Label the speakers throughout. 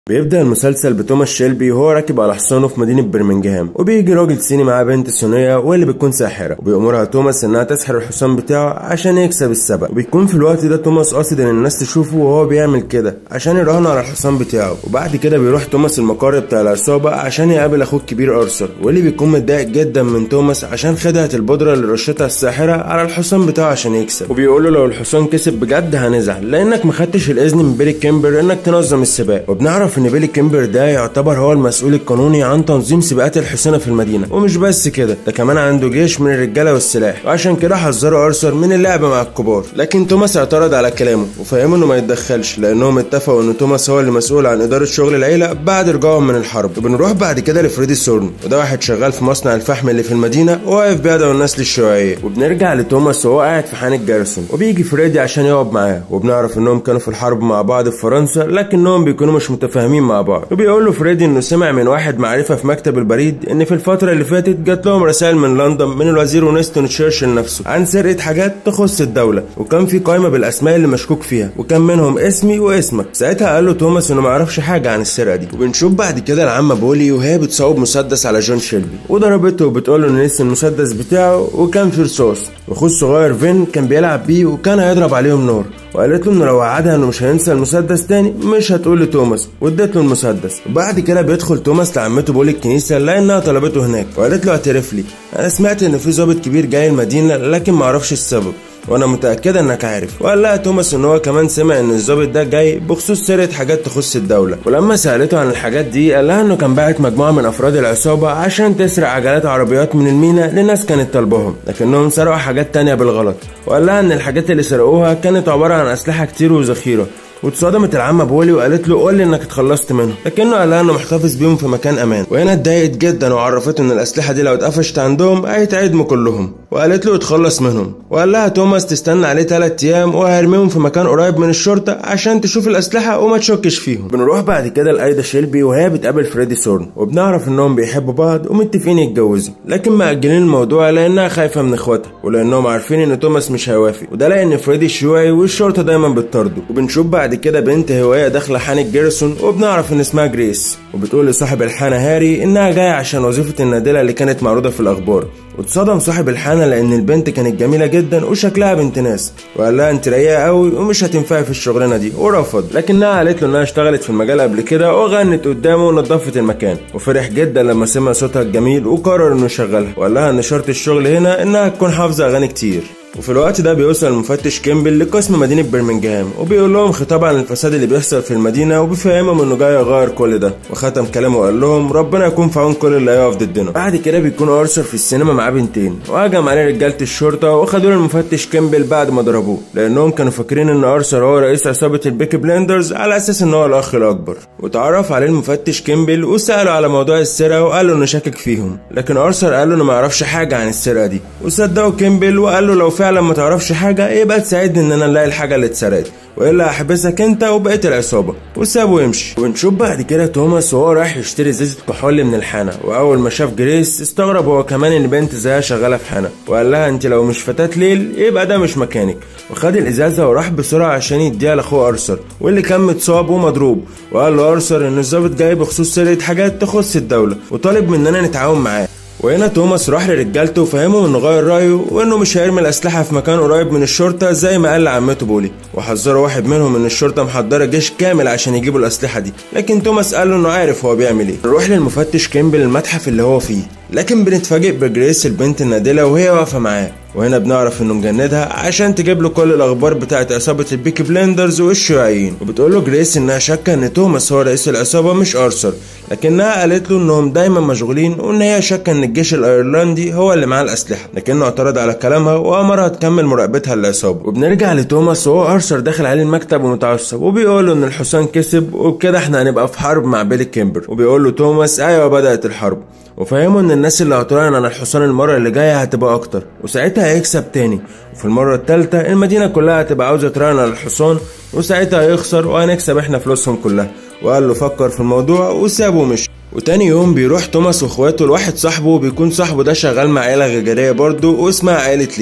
Speaker 1: بيبدأ المسلسل بتوماس شيلبي وهو راكب على حصانه في مدينة برمنجهام وبيجي راجل صيني معاه بنت صينية واللي بتكون ساحرة وبيأمرها توماس إنها تسحر الحصان بتاعه عشان يكسب السبق وبيكون في الوقت ده توماس قاصد إن الناس تشوفه وهو بيعمل كده عشان يراهن على الحصان بتاعه وبعد كده بيروح توماس المقر بتاع العصابة عشان يقابل أخوه الكبير أرثر واللي بيكون متضايق جدا من توماس عشان خدعت البودرة اللي رشتها الساحرة على الحصان بتاعه عشان يكسب وبيقول له لو الحصان كسب بجد هنزعل لأنك ما خدتش الإذن من بيلي كيمبر إنك تنظم السباق وبنعرف إن بيلي كيمبر ده يعتبر هو المسؤول القانوني عن تنظيم سباقات الحصانة في المدينة ومش بس كده ده كمان عنده جيش من الرجالة والسلاح وعشان كده حذروا أرثر من اللعب مع الكبار لكن توماس اعترض على كلامه وفهمه انه ما يتدخلش لانهم اتفقوا ان توماس هو اللي مسؤول عن اداره شغل العيله بعد رجوعهم من الحرب وبنروح بعد كده لفريدي سورن وده واحد شغال في مصنع الفحم اللي في المدينه وواقف بيدعو الناس للشيوعيه وبنرجع لتوماس وهو قاعد في حان الجارسون وبيجي فريدي عشان يقعد معاه وبنعرف انهم كانوا في الحرب مع بعض في فرنسا لكنهم بيكونوا مش متفاهمين مع بعض وبيقول له فريدي انه سمع من واحد معرفه في مكتب البريد ان في الفتره اللي فاتت جات لهم رسائل من لندن من الوزير وينستون تشرشل نفسه عن سرقه حاجات تخص الدوله وكان في قائمه بالاسماء اللي مشكوك فيها وكان منهم اسمي واسمك ساعتها قال له توماس انه ما يعرفش حاجه عن السرقه دي وبنشوف بعد كده العمه بولي وهي بتصوب مسدس على جون شيلبي وضربته وبتقول له ان لسه المسدس بتاعه وكان في رصاص واخوه الصغير فين كان بيلعب بيه وكان هيضرب عليهم نار وقالت له انه لو وعدها انه مش هينسى المسدس تاني مش هتقول لتوماس وادت له المسدس وبعد كده بيدخل توماس لعمته بولي الكنيسه لانها طلبته هناك وقالت له اعترف لي انا سمعت ان في ضابط كبير جاي المدينه لكن معرفش السبب وانا متاكده انك عارف وقال لها توماس ان هو كمان سمع ان الظابط ده جاي بخصوص سرقه حاجات تخص الدوله ولما سالته عن الحاجات دي قال لها انه كان باعت مجموعه من افراد العصابه عشان تسرق عجلات عربيات من المينا لناس كانت طالباهم لكنهم سرقوا حاجات تانية بالغلط وقال لها ان الحاجات اللي سرقوها كانت عباره عن اسلحه كتير وذخيره واتصدمت العمة بولي وقالت له قول لي انك اتخلصت منهم لكنه قال لها انه محتفظ بيهم في مكان امان وهنا اتضايقت جدا وعرفته ان الاسلحه دي لو اتقفشت عندهم هيتعدموا كلهم وقالت له اتخلص منهم وقال لها توماس تستنى عليه ثلاث ايام وهيرميهم في مكان قريب من الشرطه عشان تشوف الاسلحه وما تشكش فيهم بنروح بعد كده لايدا شيلبي وهي بتقابل فريدي سورن وبنعرف انهم بيحبوا بعض ومتفقين يتجوزوا لكن مأجلين الموضوع لانها خايفه من اخواتها ولانهم عارفين ان توماس مش هيوافق وده لان فريدي شيوعي والشرطه دايما بتطارده وبنشوف بعد كده بنت هوايه داخله حانه جيرسون وبنعرف ان اسمها جريس وبتقول لصاحب الحانه هاري انها جايه عشان وظيفه النادله اللي كانت معروضه في الاخبار واتصدم صاحب الحانه لان البنت كانت جميله جدا وشكلها بنت ناس وقال لها انت رايقه قوي ومش هتنفعي في الشغلانه دي ورفض لكنها قالت له انها اشتغلت في المجال قبل كده وغنت قدامه ونظفت المكان وفرح جدا لما سمع صوتها الجميل وقرر انه يشغلها وقال لها ان شرط الشغل هنا انها تكون حافظه اغاني كتير وفي الوقت ده بيوصل المفتش كيمبل لقسم مدينة برمنجهام وبيقول لهم خطاب عن الفساد اللي بيحصل في المدينة وبيفهمهم انه جاي يغير كل ده وختم كلامه وقال لهم ربنا يكون في عون كل اللي هيقف ضدنا بعد كده بيكون ارثر في السينما معاه بنتين وهجم عليه رجالة الشرطة وخدوا له المفتش كيمبل بعد ما ضربوه لانهم كانوا فاكرين ان ارثر هو رئيس عصابة البيكي بلندرز على اساس ان هو الاخ الاكبر وتعرف عليه المفتش كيمبل وسأله على موضوع السرقة وقال له انه شاكك فيهم لكن ارثر قال له انه ما يعرفش حاجة عن السرقة دي وصدقه كيمبل وقال له لو فعلا ما تعرفش حاجة يبقى تساعدني ان انا نلاقي الحاجة اللي اتسرقت والا هحبسك انت وبقيه العصابه وسابه يمشي ونشوف بعد كده توماس وهو رايح يشتري ازازه كحول من الحانه واول ما شاف جريس استغرب هو كمان ان بنت زيها شغاله في حانه وقال لها انت لو مش فتاه ليل يبقى ده مش مكانك وخد الازازه وراح بسرعه عشان يديها لاخوه ارثر واللي كان متصاب ومضروب وقال له ارثر ان الظابط جاي بخصوص سرقه حاجات تخص الدوله وطالب مننا نتعاون معاه وهنا توماس راح لرجالته وفهمهم انه غير رايه وانه مش هيرمي الاسلحه في مكان قريب من الشرطه زي ما قال لعمته بولي وحذروا واحد منهم ان الشرطه محضره جيش كامل عشان يجيبوا الاسلحه دي لكن توماس قال له انه عارف هو بيعمل ايه نروح للمفتش كيمبل المتحف اللي هو فيه لكن بنتفاجئ بجريس البنت النادله وهي واقفه معاه وهنا بنعرف انه مجندها عشان تجيب له كل الاخبار بتاعت عصابه البيكي بلندرز والشيوعيين وبتقول له جريس انها شاكه ان توماس هو رئيس العصابه مش ارثر لكنها قالت له انهم دايما مشغولين وان هي شاكه ان الجيش الايرلندي هو اللي معاه الاسلحه لكنه اعترض على كلامها وامرها تكمل مراقبتها للعصابه وبنرجع لتوماس وهو ارثر داخل عليه المكتب ومتعصب وبيقول له ان الحصان كسب وبكده احنا هنبقى في حرب مع بيلي كيمبر وبيقول له توماس ايوه بدات الحرب وفهمه ان الناس اللي هتراهن على الحصان المره اللي جايه هتبقى اكتر وساعتها هيكسب تاني وفي المره الثالثه المدينه كلها هتبقى عاوزه تراهن على الحصان وساعتها هيخسر وهنكسب احنا فلوسهم كلها وقال له فكر في الموضوع وسابه ومشي وتاني يوم بيروح توماس واخواته لواحد صاحبه بيكون صاحبه ده شغال مع عيلة غجرية برضه واسمها عيلة ليه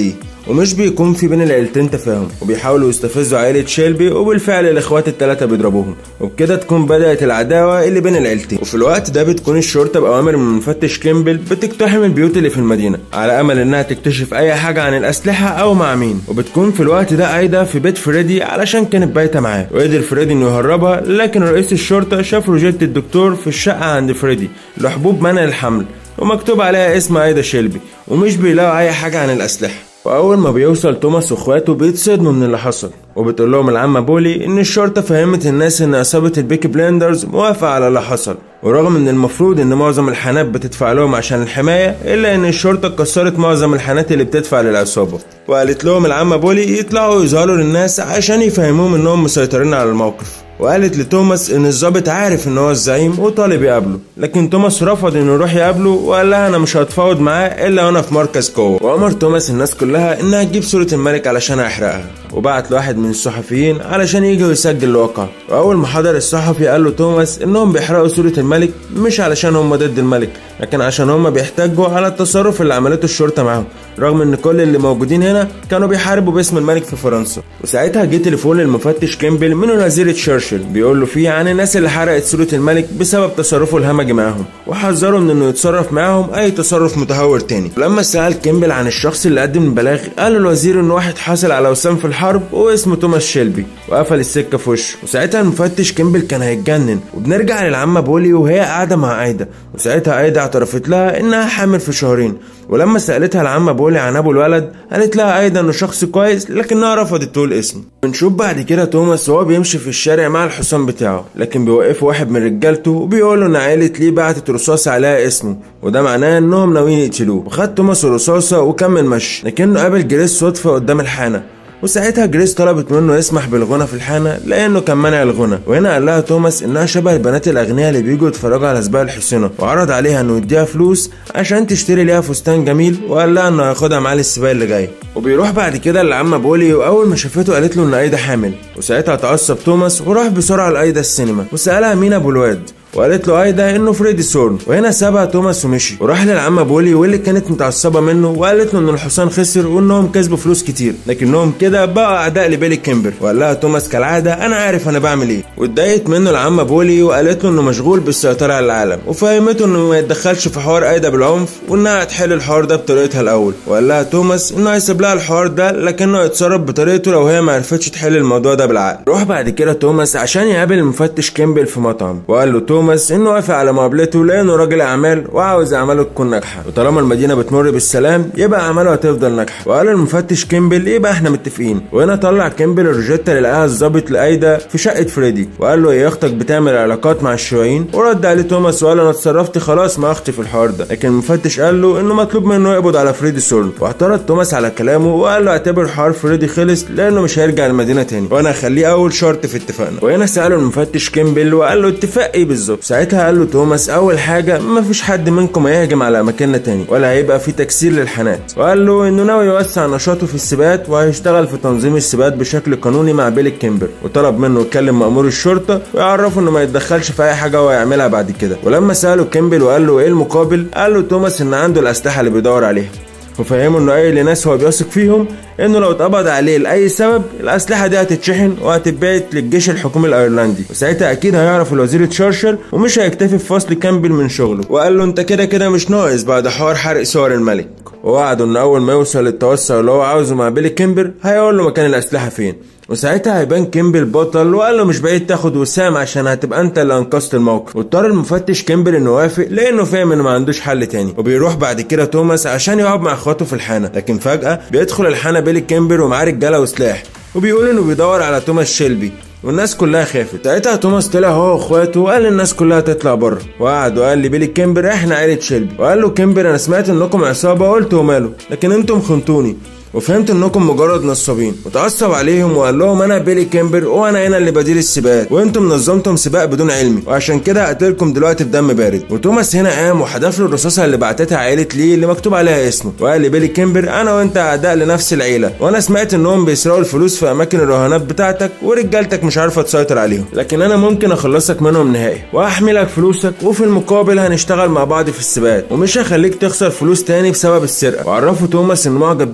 Speaker 1: ومش بيكون في بين العيلتين تفاهم وبيحاولوا يستفزوا عائله شيلبي وبالفعل الاخوات الثلاثه بيضربوهم وبكده تكون بدات العداوه اللي بين العيلتين وفي الوقت ده بتكون الشرطه باوامر من مفتش كيمبل بتقتحم البيوت اللي في المدينه على امل انها تكتشف اي حاجه عن الاسلحه او مع مين وبتكون في الوقت ده ايدا في بيت فريدي علشان كانت بايته معاه وقدر فريدي انه يهربها لكن رئيس الشرطه شاف روجيت الدكتور في الشقه عند فريدي لحبوب منع الحمل ومكتوب عليها اسم ايدا شيلبي ومش بيلاقوا اي حاجه عن الاسلحه واول ما بيوصل توماس واخواته بيتصدموا من اللي حصل وبتقول لهم العمة بولي ان الشرطة فهمت الناس ان عصابة البيكي بليندرز موافقة على اللي حصل ورغم ان المفروض ان معظم الحانات بتدفع لهم عشان الحماية الا ان الشرطة كسرت معظم الحانات اللي بتدفع للعصابة وقالت لهم العمة بولي يطلعوا يظهروا للناس عشان يفهموهم انهم مسيطرين على الموقف وقالت لتوماس ان الظابط عارف ان هو الزعيم وطالب يقابله لكن توماس رفض انه يروح يقابله وقال لها انا مش هتفاوض معاه الا وانا في مركز قوه وامر توماس الناس كلها انها تجيب صوره الملك علشان يحرقها وبعت لواحد من الصحفيين علشان يجي ويسجل الواقع واول ما حضر الصحفي قال له توماس انهم بيحرقوا صوره الملك مش علشان هم ضد الملك لكن عشان هم بيحتاجوا على التصرف اللي عملته الشرطه معاهم رغم ان كل اللي موجودين هنا كانوا بيحاربوا باسم الملك في فرنسا وساعتها جه تليفون للمفتش كيمبل من وزير تشرشل بيقول له فيه عن الناس اللي حرقت صوره الملك بسبب تصرفه الهمجي معاهم وحذروا من انه يتصرف معاهم اي تصرف متهور تاني ولما سال كيمبل عن الشخص اللي قدم البلاغ قال الوزير ان واحد حصل على وسام في الحرب واسمه توماس شيلبي وقفل السكه في وشه وساعتها المفتش كيمبل كان هيتجنن وبنرجع للعمه بولي وهي قاعده مع ايدا وساعتها ايدا اعترفت لها انها حامل في شهرين ولما سالتها العمه بولي عن ابو الولد قالت لها ايدا انه شخص كويس لكنها رفضت تقول اسمه بنشوف بعد كده توماس وهو بيمشي في الشارع مع الحصان بتاعه لكن بيوقفه واحد من رجالته وبيقول له ان عائله ليه بعتت رصاصه عليها اسمه وده معناه انهم ناويين يقتلوه وخد توماس الرصاصه وكمل مشي لكنه قابل جريس صدفه قدام الحانه وساعتها جريس طلبت منه يسمح بالغنى في الحانة لأنه كان مانع الغنى وهنا قال لها توماس إنها شبه البنات الأغنياء اللي بيجوا يتفرجوا على سباق الحصينة وعرض عليها إنه يديها فلوس عشان تشتري ليها فستان جميل وقال لها إنه هياخدها معاه للسباق اللي جاي وبيروح بعد كده لعمة بولي وأول ما شافته قالت له إن أيدا حامل وساعتها اتعصب توماس وراح بسرعة لأيدا السينما وسألها مين أبو الواد وقالت له ايدا انه فريدي سورن وهنا سابها توماس ومشي وراح للعمه بولي واللي كانت متعصبه منه وقالت له ان الحصان خسر وانهم كسبوا فلوس كتير لكنهم كده بقى اعداء لبيلي كيمبر وقال لها توماس كالعاده انا عارف انا بعمل ايه واتضايقت منه العمه بولي وقالت له انه مشغول بالسيطره على العالم وفهمته انه ما يتدخلش في حوار ايدا بالعنف وانها هتحل الحوار ده بطريقتها الاول وقال لها توماس انه هيسيب لها الحوار ده لكنه يتصرف بطريقته لو هي ما عرفتش تحل الموضوع ده بالعقل روح بعد كده توماس عشان يقابل المفتش كيمبل في مطعم وقال له توماس انه وافق على مقابلته لانه راجل اعمال وعاوز اعماله تكون ناجحه وطالما المدينه بتمر بالسلام يبقى اعماله هتفضل ناجحه وقال المفتش كيمبل يبقى احنا متفقين وهنا طلع كيمبل الروجيتا اللي لقاها الظابط لايدا في شقه فريدي وقال له هي اختك بتعمل علاقات مع الشيوعيين ورد عليه توماس وقال انا اتصرفت خلاص مع اختي في الحوار ده لكن المفتش قال له انه مطلوب منه يقبض على فريدي سورن واعترض توماس على كلامه وقال له اعتبر حوار فريدي خلص لانه مش هيرجع المدينه تاني وانا هخليه اول شرط في اتفاقنا وهنا ساله المفتش كيمبل وقال له اتفاق ايه بالظبط ساعتها قال له توماس اول حاجه ما فيش حد منكم هيهجم على اماكننا تاني ولا هيبقى في تكسير للحانات وقال له انه ناوي يوسع نشاطه في السباقات وهيشتغل في تنظيم السباقات بشكل قانوني مع بيلي كيمبر وطلب منه يكلم مأمور الشرطه ويعرفه انه ما يتدخلش في اي حاجه هو يعملها بعد كده ولما ساله كيمبل وقال له ايه المقابل قال له توماس ان عنده الاسلحه اللي بيدور عليها وفهمه انه قايل لناس هو بيثق فيهم انه لو اتقبض عليه لاي سبب الاسلحه دي هتتشحن وهتتبعت للجيش الحكومي الايرلندي وساعتها اكيد هيعرف الوزير تشرشل ومش هيكتفي في فصل كامبل من شغله وقال له انت كده كده مش ناقص بعد حوار حرق صور الملك ووعده ان اول ما يوصل للتوسع اللي هو عاوزه مع بيلي كيمبر هيقول له مكان الاسلحه فين وساعتها هيبان كيمبل بطل وقال له مش بعيد تاخد وسام عشان هتبقى انت اللي انقذت الموقف واضطر المفتش كيمبل انه يوافق لانه فاهم انه ما عندوش حل تاني وبيروح بعد كده توماس عشان يقعد مع اخواته في الحانه لكن فجاه بيدخل الحانه بيلي كيمبل ومعاه رجاله وسلاح وبيقول انه بيدور على توماس شيلبي والناس كلها خافت ساعتها توماس طلع هو واخواته وقال للناس كلها تطلع بره وقعد وقال لبيلي كيمبر احنا عيله شيلبي وقال له كيمبر انا سمعت انكم عصابه قلت وماله لكن انتم خنتوني وفهمت انكم مجرد نصابين وتعصب عليهم وقال لهم انا بيلي كيمبر وانا هنا اللي بدير السباقات وانتم نظمتم سباق بدون علمي وعشان كده هقتلكم دلوقتي بدم بارد وتوماس هنا قام وحدف له الرصاصه اللي بعتتها عيله ليه اللي مكتوب عليها اسمه وقال لبيلي كيمبر انا وانت اعداء لنفس العيله وانا سمعت انهم بيسرقوا الفلوس في اماكن الرهانات بتاعتك ورجالتك مش عارفه تسيطر عليهم لكن انا ممكن اخلصك منهم نهائي واحمي لك فلوسك وفي المقابل هنشتغل مع بعض في السباقات ومش هخليك تخسر فلوس تاني بسبب السرقه وعرفه توماس انه معجب بيه جدا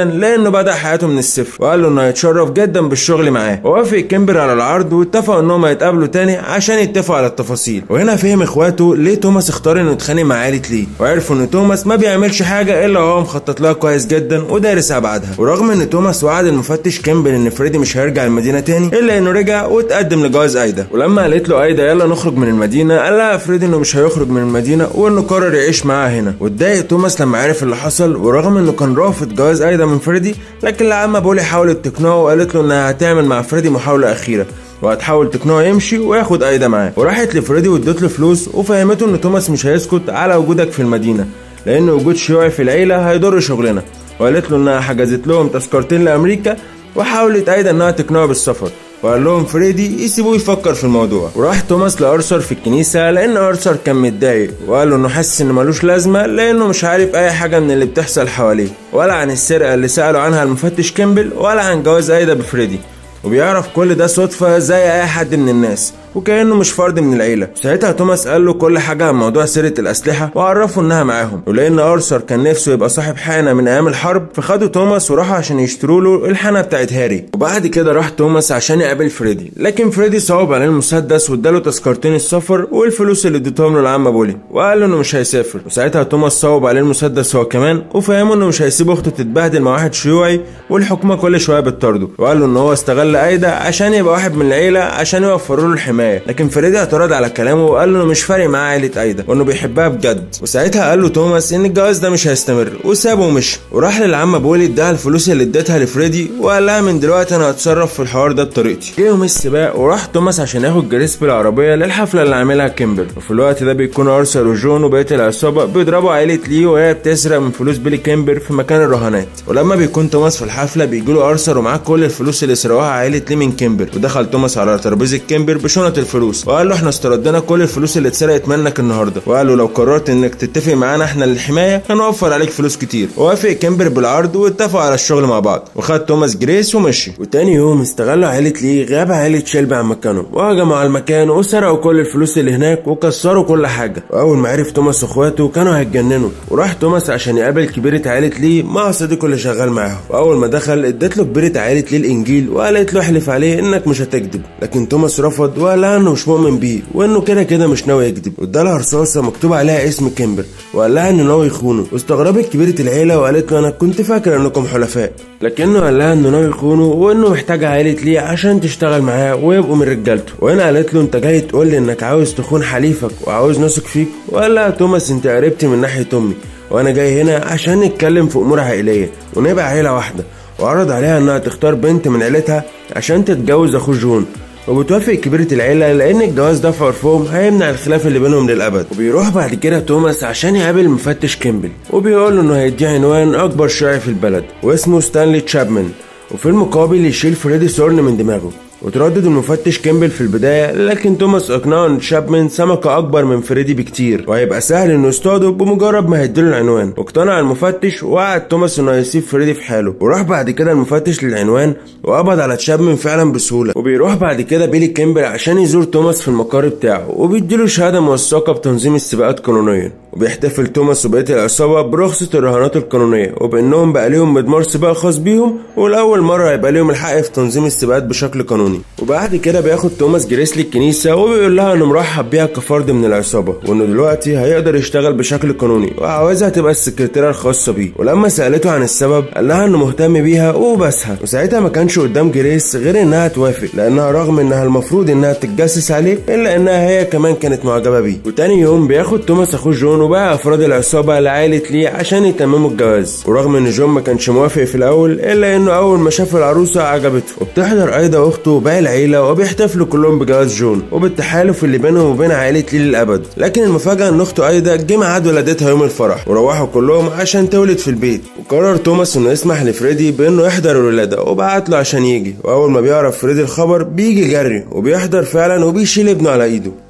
Speaker 1: جدا لانه بدا حياته من الصفر وقال له انه هيتشرف جدا بالشغل معاه ووافق كيمبر على العرض واتفقوا انهم هيتقابلوا تاني عشان يتفقوا على التفاصيل وهنا فهم اخواته ليه توماس اختار انه يتخانق مع عائله لي وعرفوا ان توماس ما بيعملش حاجه الا وهو مخطط لها كويس جدا ودارس ابعادها ورغم ان توماس وعد المفتش كيمبل ان فريدي مش هيرجع المدينه تاني الا انه رجع وتقدم لجواز ايدا ولما قالت له ايدا يلا نخرج من المدينه قال لها فريدي انه مش هيخرج من المدينه وانه قرر يعيش معاها هنا واتضايق توماس لما عرف اللي حصل ورغم انه كان رافض جواز ايدا من فريدي لكن العمه بولي حاولت تقنعه وقالت له انها هتعمل مع فريدي محاوله اخيره وهتحاول تقنعه يمشي وياخد ايدا معاه وراحت لفريدي وادت له فلوس وفهمته ان توماس مش هيسكت على وجودك في المدينه لان وجود شيوعي في العيله هيضر شغلنا وقالت له انها حجزت لهم تذكرتين لامريكا وحاولت ايضا انها تقنعه بالسفر وقال لهم فريدي يسيبوه يفكر في الموضوع وراح توماس لارثر في الكنيسه لان ارثر كان متضايق وقال له انه حاسس انه ملوش لازمه لانه مش عارف اي حاجه من اللي بتحصل حواليه ولا عن السرقه اللي سالوا عنها المفتش كيمبل ولا عن جواز ايدا بفريدي وبيعرف كل ده صدفة زي أي حد من الناس وكأنه مش فرد من العيلة ساعتها توماس قال له كل حاجة عن موضوع سرقة الأسلحة وعرفه إنها معاهم ولأن أرثر كان نفسه يبقى صاحب حانة من أيام الحرب فخدوا توماس وراحوا عشان يشتروا له الحانة بتاعت هاري وبعد كده راح توماس عشان يقابل فريدي لكن فريدي صوب عليه المسدس واداله تذكرتين السفر والفلوس اللي اديتهم له العمة بولي وقال له إنه مش هيسافر وساعتها توماس صوب عليه المسدس هو كمان وفهمه إنه مش هيسيب أخته تتبهدل مع واحد شيوعي والحكومة كل شوية بتطارده وقال له إن هو استغل أيدا عشان يبقى واحد من العيلة عشان يوفروا له الحماية لكن فريدي اعترض على كلامه وقال له انه مش فارق معاه عيلة ايدا وانه بيحبها بجد وساعتها قال له توماس ان الجواز ده مش هيستمر وسابه ومشي وراح للعمة بولي اداها الفلوس اللي اديتها لفريدي وقال لها من دلوقتي انا هتصرف في الحوار ده بطريقتي جه يوم السباق وراح توماس عشان ياخد جريس بالعربية للحفلة اللي عاملها كيمبل وفي الوقت ده بيكون ارثر وجون وبقية العصابة بيضربوا عيلة لي وهي بتسرق من فلوس بيلي كيمبر في مكان الرهانات ولما بيكون توماس في الحفلة بيجيله ارثر ومعاه كل الفلوس اللي سرقوها عيلة لي من كيمبر ودخل توماس على ترابيزة كيمبر بشنط الفلوس وقال له احنا استردنا كل الفلوس اللي اتسرقت منك النهارده وقال له لو قررت انك تتفق معانا احنا للحمايه هنوفر عليك فلوس كتير ووافق كيمبر بالعرض واتفقوا على الشغل مع بعض وخد توماس جريس ومشي وتاني يوم استغلوا عيلة لي غاب عيلة شيلبي عن مكانهم وهجموا على المكان وسرقوا كل الفلوس اللي هناك وكسروا كل حاجه واول ما عرف توماس واخواته كانوا هيتجننوا وراح توماس عشان يقابل كبيرة عيلة لي مع صديقه اللي شغال معاهم واول ما دخل ادت له كبيرة عيلة لي الانجيل وقالت له احلف عليه انك مش هتكذب لكن توماس رفض وقال لها انه مش مؤمن بيه وانه كده كده مش ناوي يكذب وادالها رصاصه مكتوب عليها اسم كيمبر وقال لها انه ناوي يخونه واستغربت كبيره العيله وقالت له انا كنت فاكر انكم حلفاء لكنه قال لها انه ناوي يخونه وانه محتاج عائله ليه عشان تشتغل معاه ويبقوا من رجالته وهنا قالت له انت جاي تقول لي انك عاوز تخون حليفك وعاوز نثق فيك وقال لها توماس انت قربت من ناحيه امي وانا جاي هنا عشان نتكلم في امور عائليه ونبقى عيله واحده وعرض عليها انها تختار بنت من عيلتها عشان تتجوز اخوه جون وبتوافق كبيرة العيلة لأن الجواز ده في عرفهم هيمنع الخلاف اللي بينهم للأبد وبيروح بعد كده توماس عشان يقابل مفتش كيمبل وبيقول له إنه هيديه عنوان أكبر شاعر في البلد واسمه ستانلي تشابمان وفي المقابل يشيل فريدي سورن من دماغه وتردد المفتش كيمبل في البداية لكن توماس اقنعه ان شابمان سمكة اكبر من فريدي بكتير وهيبقى سهل انه يصطاده بمجرد ما هيديله العنوان واقتنع المفتش ووعد توماس انه هيسيب فريدي في حاله وراح بعد كده المفتش للعنوان وقبض على تشابمان فعلا بسهولة وبيروح بعد كده بيلي كيمبل عشان يزور توماس في المقر بتاعه وبيديله شهادة موثقة بتنظيم السباقات قانونيا وبيحتفل توماس وبقية العصابة برخصة الرهانات القانونية وبأنهم بقى ليهم مدمار سباق خاص بيهم ولأول مرة هيبقى ليهم الحق في تنظيم السباقات بشكل قانوني وبعد كده بياخد توماس جريس للكنيسة وبيقول لها انه مرحب بيها كفرد من العصابة وانه دلوقتي هيقدر يشتغل بشكل قانوني وعاوزها تبقى السكرتيرة الخاصة بيه ولما سألته عن السبب قال لها انه مهتم بيها وبسها وساعتها ما كانش قدام جريس غير انها توافق لانها رغم انها المفروض انها تتجسس عليه الا انها هي كمان كانت معجبة بيه وتاني يوم بياخد توماس اخوه جون وبقى افراد العصابة لعائلة ليه عشان يتمموا الجواز ورغم ان جون ما كانش موافق في الاول الا انه اول ما شاف العروسة عجبته وبتحضر ايضا اخته وباقي العيلة وبيحتفلوا كلهم بجواز جون وبالتحالف اللي بينهم وبين عائلة ليه للأبد لكن المفاجأة إن أخته أيدا جه ميعاد ولادتها يوم الفرح وروحوا كلهم عشان تولد في البيت وقرر توماس إنه يسمح لفريدي بإنه يحضر الولادة وبعت له عشان يجي وأول ما بيعرف فريدي الخبر بيجي جري وبيحضر فعلا وبيشيل ابنه على إيده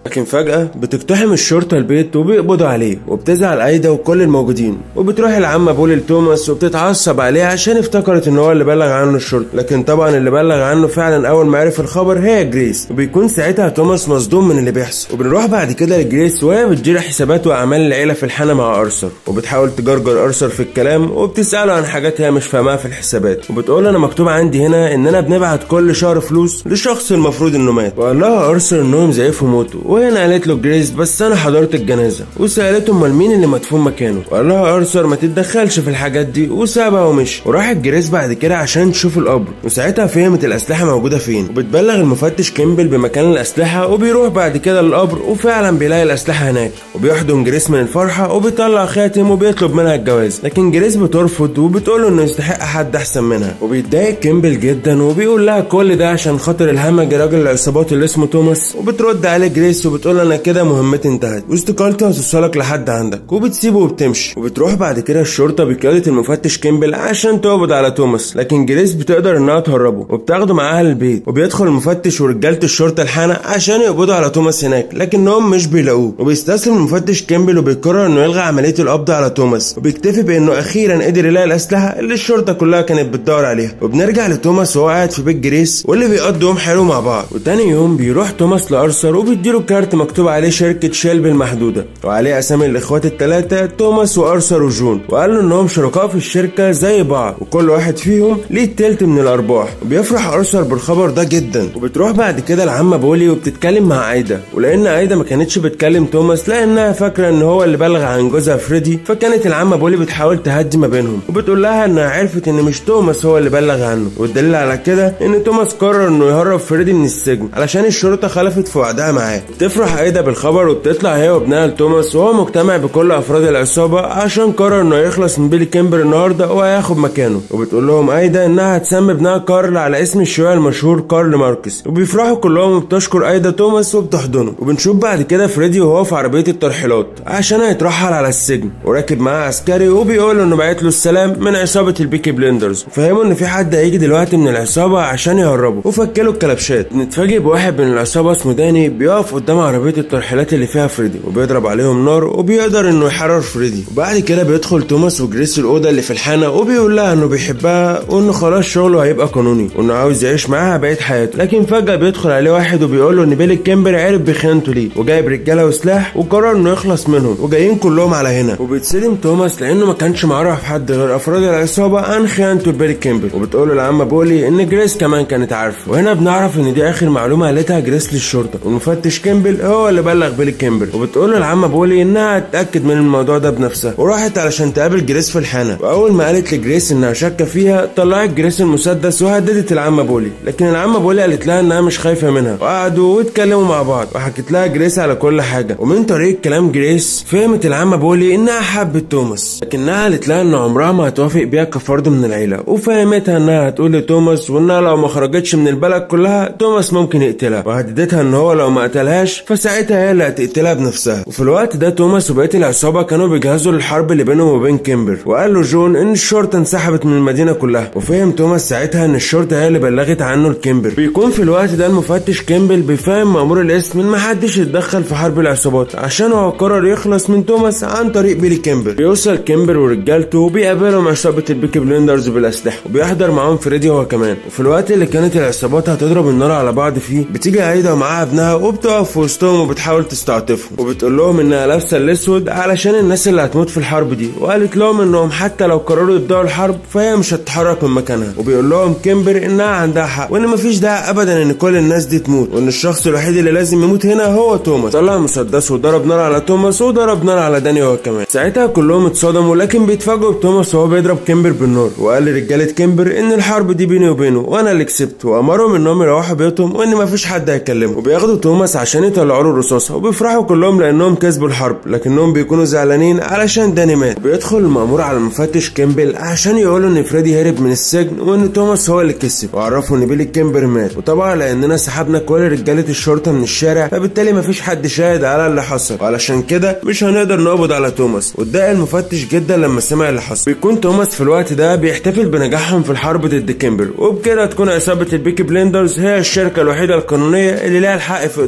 Speaker 1: لكن فجأة بتقتحم الشرطة البيت وبيقبضوا عليه وبتزعل ايدا وكل الموجودين وبتروح العمة بولي لتوماس وبتتعصب عليه عشان افتكرت ان هو اللي بلغ عنه الشرطة لكن طبعا اللي بلغ عنه فعلا اول ما عرف الخبر هي جريس وبيكون ساعتها توماس مصدوم من اللي بيحصل وبنروح بعد كده لجريس وهي بتجري حسابات واعمال العيلة في الحانة مع ارثر وبتحاول تجرجر ارثر في الكلام وبتسأله عن حاجات هي مش فاهماها في الحسابات وبتقول انا مكتوب عندي هنا اننا بنبعت كل شهر فلوس لشخص المفروض انه مات وقال لها ارثر انهم زيفوا موته وهنا قالت له جريس بس انا حضرت الجنازه وسالته امال مين اللي مدفون مكانه وقال لها ارثر ما تتدخلش في الحاجات دي وسابها ومشي وراحت جريس بعد كده عشان تشوف القبر وساعتها فهمت الاسلحه موجوده فين وبتبلغ المفتش كيمبل بمكان الاسلحه وبيروح بعد كده للقبر وفعلا بيلاقي الاسلحه هناك وبيحضن جريس من الفرحه وبيطلع خاتم وبيطلب منها الجواز لكن جريس بترفض وبتقول له انه يستحق حد احسن منها وبيتضايق كيمبل جدا وبيقول لها كل ده عشان خاطر الهمج راجل العصابات اللي اسمه توماس وبترد عليه جريس وبتقول انا كده مهمتي انتهت واستقالتي هتوصلك لحد عندك وبتسيبه وبتمشي وبتروح بعد كده الشرطه بقياده المفتش كيمبل عشان تقبض على توماس لكن جريس بتقدر انها تهربه وبتاخده معاها للبيت وبيدخل المفتش ورجاله الشرطه الحانه عشان يقبضوا على توماس هناك لكنهم مش بيلاقوه وبيستسلم المفتش كيمبل وبيقرر انه يلغي عمليه القبض على توماس وبيكتفي بانه اخيرا قدر يلاقي الاسلحه اللي الشرطه كلها كانت بتدور عليها وبنرجع لتوماس وهو قاعد في بيت جريس واللي بيقضوا يوم حلو مع بعض وتاني يوم بيروح توماس لارثر وبيديله كارت مكتوب عليه شركه شيلبي المحدوده وعليه اسامي الاخوات الثلاثه توماس وارثر وجون وقال له انهم شركاء في الشركه زي بعض وكل واحد فيهم ليه التلت من الارباح وبيفرح ارثر بالخبر ده جدا وبتروح بعد كده العمه بولي وبتتكلم مع ايدا ولان ايدا ما كانتش بتكلم توماس لانها فاكره ان هو اللي بلغ عن جوزها فريدي فكانت العمه بولي بتحاول تهدي ما بينهم وبتقول لها انها عرفت ان مش توماس هو اللي بلغ عنه والدليل على كده ان توماس قرر انه يهرب فريدي من السجن علشان الشرطه خلفت في وعدها معاه تفرح ايدا بالخبر وبتطلع هي وابنها لتوماس وهو مجتمع بكل افراد العصابه عشان قرر انه يخلص من بيلي كيمبر النهارده وهياخد مكانه وبتقول لهم ايدا انها هتسمي ابنها كارل على اسم الشيوعي المشهور كارل ماركس وبيفرحوا كلهم وبتشكر ايدا توماس وبتحضنه وبنشوف بعد كده فريدي وهو في عربيه الترحيلات عشان هيترحل على السجن وراكب معاه عسكري وبيقول له انه بعت له السلام من عصابه البيكي بلندرز وفهموا ان في حد هيجي دلوقتي من العصابه عشان يهربه وفكله الكلبشات نتفاجئ بواحد من العصابه اسمه داني بيقف قدام عربيه الترحيلات اللي فيها فريدي وبيضرب عليهم نار وبيقدر انه يحرر فريدي وبعد كده بيدخل توماس وجريس الاوضه اللي في الحانه وبيقول لها انه بيحبها وانه خلاص شغله هيبقى قانوني وانه عاوز يعيش معاها بقيه حياته لكن فجاه بيدخل عليه واحد وبيقول له ان بيلي كيمبر عرف بخيانته ليه وجايب رجاله وسلاح وقرر انه يخلص منهم وجايين كلهم على هنا وبيتصدم توماس لانه ما كانش معرف حد غير افراد العصابه عن خيانته لبيلي كيمبر وبتقول له العمه بولي ان جريس كمان كانت عارفه وهنا بنعرف ان دي اخر معلومه قالتها جريس للشرطه والمفتش كيمبل هو اللي بلغ بيلي كيمبر وبتقول له العمه بولي انها تتاكد من الموضوع ده بنفسها وراحت علشان تقابل جريس في الحانه واول ما قالت لجريس انها شاكه فيها طلعت جريس المسدس وهددت العمه بولي لكن العمه بولي قالت لها انها مش خايفه منها وقعدوا واتكلموا مع بعض وحكت لها جريس على كل حاجه ومن طريق كلام جريس فهمت العمه بولي انها حبت توماس لكنها قالت لها ان عمرها ما هتوافق بيها كفرد من العيله وفهمتها انها هتقول لتوماس وانها لو ما خرجتش من البلد كلها توماس ممكن يقتلها وهددتها ان هو لو ما قتلهاش فساعتها هي اللي هتقتلها بنفسها وفي الوقت ده توماس وبقيه العصابه كانوا بيجهزوا للحرب اللي بينهم وبين كيمبر وقال له جون ان الشرطه انسحبت من المدينه كلها وفهم توماس ساعتها ان الشرطه هي اللي بلغت عنه الكيمبر بيكون في الوقت ده المفتش كيمبل بيفهم مامور الاسم ان محدش يتدخل في حرب العصابات عشان هو قرر يخلص من توماس عن طريق بيلي كيمبر بيوصل كيمبر ورجالته وبيقابلهم عصابه البيكي بلندرز بالاسلحه وبيحضر معاهم فريدي هو كمان وفي الوقت اللي كانت العصابات هتضرب النار على بعض فيه بتيجي ايدا ومعاها ابنها وبتقف في وسطهم وبتحاول تستعطفهم وبتقول لهم انها لابسه الاسود علشان الناس اللي هتموت في الحرب دي وقالت لهم انهم حتى لو قرروا يبداوا الحرب فهي مش هتتحرك من مكانها وبيقول لهم كيمبر انها عندها حق وان مفيش داعي ابدا ان كل الناس دي تموت وان الشخص الوحيد اللي لازم يموت هنا هو توماس طلع مسدسه وضرب نار على توماس وضرب نار على داني هو كمان ساعتها كلهم اتصدموا لكن بيتفاجئوا بتوماس وهو بيضرب كيمبر بالنار وقال لرجاله كيمبر ان الحرب دي بيني وبينه وانا اللي كسبت وامرهم انهم يروحوا بيوتهم وان مفيش حد هيكلمه وبياخدوا توماس عشان يطلعوا له الرصاصه وبيفرحوا كلهم لانهم كسبوا الحرب لكنهم بيكونوا زعلانين علشان داني مات بيدخل المأمور على المفتش كيمبل عشان يقولوا ان فريدي هرب من السجن وان توماس هو اللي كسب وعرفوا ان بيلي كيمبر مات وطبعا لاننا سحبنا كل رجاله الشرطه من الشارع فبالتالي مفيش حد شاهد على اللي حصل وعلشان كده مش هنقدر نقبض على توماس واتضايق المفتش جدا لما سمع اللي حصل بيكون توماس في الوقت ده بيحتفل بنجاحهم في الحرب ضد كيمبر وبكده تكون عصابه البيكي بلندرز هي الشركه الوحيده القانونيه اللي لها الحق في اداره وتنظيم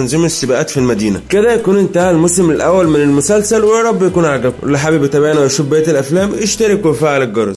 Speaker 1: تنظيم السباقات في المدينه كده يكون انتهى الموسم الاول من المسلسل ويا رب يكون عجبكم اللي حابب يتابعنا ويشوف بقيه الافلام اشترك وفعل الجرس